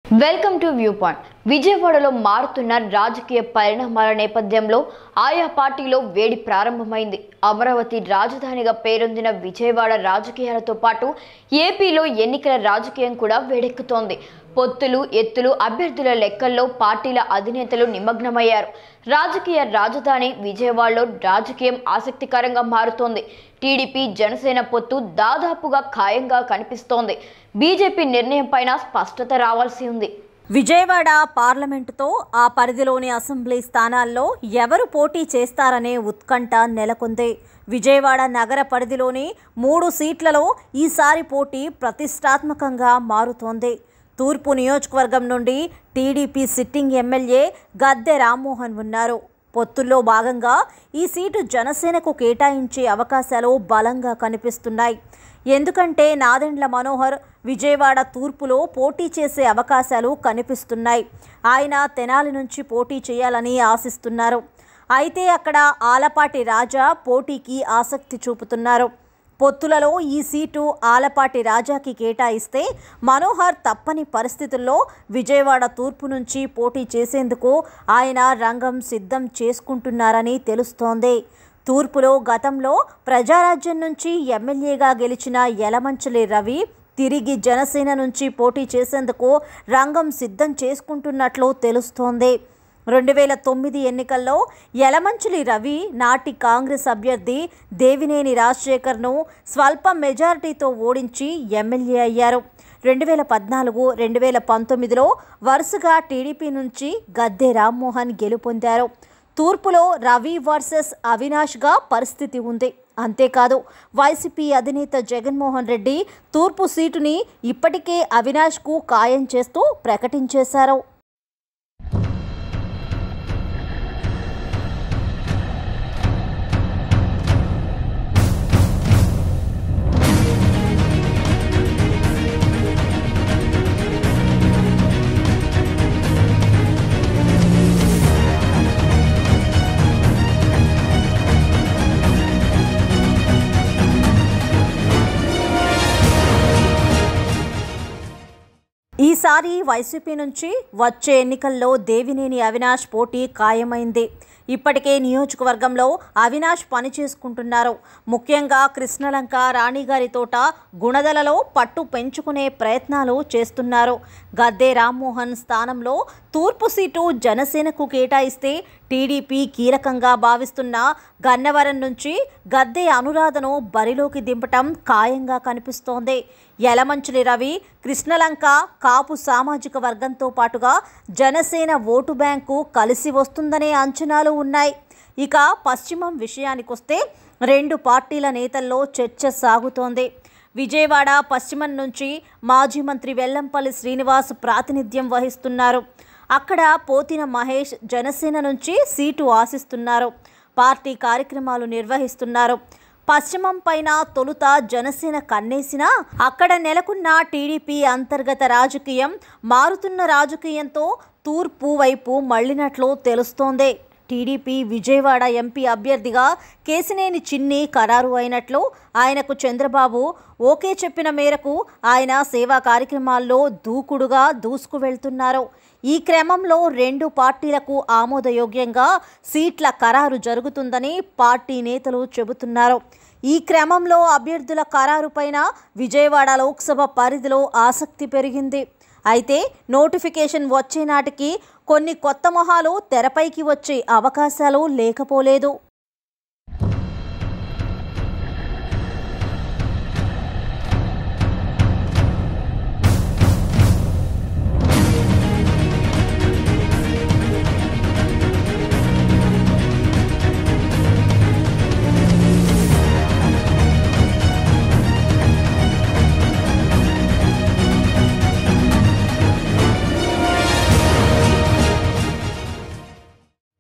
welcome to view point విజయవాడలో మారుతున్న రాజకీయ పరిణామాల నేపథ్యంలో ఆయా పార్టీలో వేడి ప్రారంభమైంది అమరావతి రాజధానిగా పేరొందిన విజయవాడ రాజకీయాలతో పాటు ఏపీలో ఎన్నికల రాజకీయం కూడా వేడెక్కుతోంది పొత్తులు ఎత్తులు అభ్యర్థుల లెక్కల్లో పార్టీల అధినేతలు నిమగ్నమయ్యారు రాజకీయ రాజధాని విజయవాడలో రాజకీయం ఆసక్తికరంగా మారుతోంది టీడీపీ జనసేన పొత్తు దాదాపుగా ఖాయంగా కనిపిస్తోంది బీజేపీ నిర్ణయం పైన స్పష్టత రావాల్సి ఉంది విజయవాడ పార్లమెంటుతో ఆ పరిధిలోని అసెంబ్లీ స్థానాల్లో ఎవరు పోటీ చేస్తారనే ఉత్కంఠ నెలకొంది విజయవాడ నగర పరిధిలోని మూడు సీట్లలో ఈసారి పోటీ ప్రతిష్టాత్మకంగా మారుతోంది తూర్పు నియోజకవర్గం నుండి TDP sitting MLA Gadde Rammohan ఉన్నారు పొత్తుల్లో భాగంగా ఈ సీటు జనసేనకు కేటాయించే అవకాశాలు బలంగా కనిపిస్తున్నాయి ఎందుకంటే నాదెండ్ల మనోహర్ విజయవాడ తూర్పులో పోటీ చేసే అవకాశాలు కనిపిస్తున్నాయి ఆయన తెనాలి నుంచి పోటీ చేయాలని ఆశిస్తున్నారు అయితే అక్కడ ఆలపాటి రాజా పోటీకి ఆసక్తి చూపుతున్నారు పొత్తులలో ఈ సీటు ఆలపాటి రాజాకి కేటాయిస్తే మనోహర్ తప్పని పరిస్థితుల్లో విజయవాడ తూర్పు నుంచి పోటీ చేసేందుకు ఆయన రంగం సిద్ధం చేసుకుంటున్నారని తెలుస్తోంది తూర్పులో గతంలో ప్రజారాజ్యం నుంచి ఎమ్మెల్యేగా గెలిచిన యలమంచలి రవి తిరిగి జనసేన నుంచి పోటీ చేసేందుకు రంగం సిద్ధం చేసుకుంటున్నట్లు తెలుస్తోంది రెండు వేల తొమ్మిది ఎన్నికల్లో యలమంచిలి రవి నాటి కాంగ్రెస్ అభ్యర్థి దేవినేని రాజశేఖర్ను స్వల్ప మెజారిటీతో ఓడించి ఎమ్మెల్యే అయ్యారు రెండు వేల పద్నాలుగు రెండు వేల పంతొమ్మిదిలో వరుసగా టీడీపీ నుంచి గద్దె రామ్మోహన్ గెలుపొందారు తూర్పులో రవి వర్సెస్ అవినాష్గా పరిస్థితి ఉంది అంతేకాదు వైసీపీ అధినేత జగన్మోహన్ రెడ్డి తూర్పు సీటుని ఇప్పటికే అవినాష్కు ఖాయం చేస్తూ ప్రకటించేశారు ఈసారి వైసీపీ నుంచి వచ్చే ఎన్నికల్లో దేవినేని అవినాష్ పోటీ ఖాయమైంది ఇప్పటికే నియోజకవర్గంలో అవినాష్ పనిచేసుకుంటున్నారు ముఖ్యంగా కృష్ణలంక రాణిగారి తోట గుణదలలో పట్టు పెంచుకునే ప్రయత్నాలు చేస్తున్నారు గద్దె రామ్మోహన్ స్థానంలో తూర్పు సీటు జనసేనకు కేటాయిస్తే టీడీపీ కీలకంగా భావిస్తున్న గన్నవరం నుంచి గద్దె అనురాధను బరిలోకి దింపటం ఖాయంగా కనిపిస్తోంది యలమంచిలి రవి కృష్ణలంక కాపు సామాజిక వర్గంతో పాటుగా జనసేన ఓటు బ్యాంకు కలిసి వస్తుందనే అంచనాలు ఉన్నాయి ఇక పశ్చిమం విషయానికొస్తే రెండు పార్టీల నేతల్లో చర్చ సాగుతోంది విజయవాడ పశ్చిమం నుంచి మాజీ మంత్రి వెల్లంపల్లి శ్రీనివాస్ ప్రాతినిధ్యం వహిస్తున్నారు అక్కడ పోతిన మహేష్ జనసేన నుంచి సీటు ఆశిస్తున్నారు పార్టీ కార్యక్రమాలు నిర్వహిస్తున్నారు పశ్చిమం పైన తొలుత జనసేన కన్నేసినా అక్కడ నెలకొన్న టీడీపీ అంతర్గత రాజకీయం మారుతున్న రాజకీయంతో తూర్పు వైపు మళ్లినట్లు తెలుస్తోంది టీడీపీ విజయవాడ ఎంపీ అభ్యర్థిగా కేసినేని చిన్ని ఖరారు అయినట్లు ఆయనకు చంద్రబాబు ఓకే చెప్పిన మేరకు ఆయన సేవా కార్యక్రమాల్లో దూకుడుగా దూసుకు వెళ్తున్నారు ఈ క్రమంలో రెండు పార్టీలకు ఆమోదయోగ్యంగా సీట్ల ఖరారు జరుగుతుందని పార్టీ నేతలు చెబుతున్నారు ఈ క్రమంలో అభ్యర్థుల ఖరారుపైన విజయవాడ లోక్సభ పరిధిలో ఆసక్తి పెరిగింది అయితే నోటిఫికేషన్ వచ్చే నాటికి కొన్ని కొత్త మొహాలు తెరపైకి వచ్చే అవకాశాలు లేకపోలేదు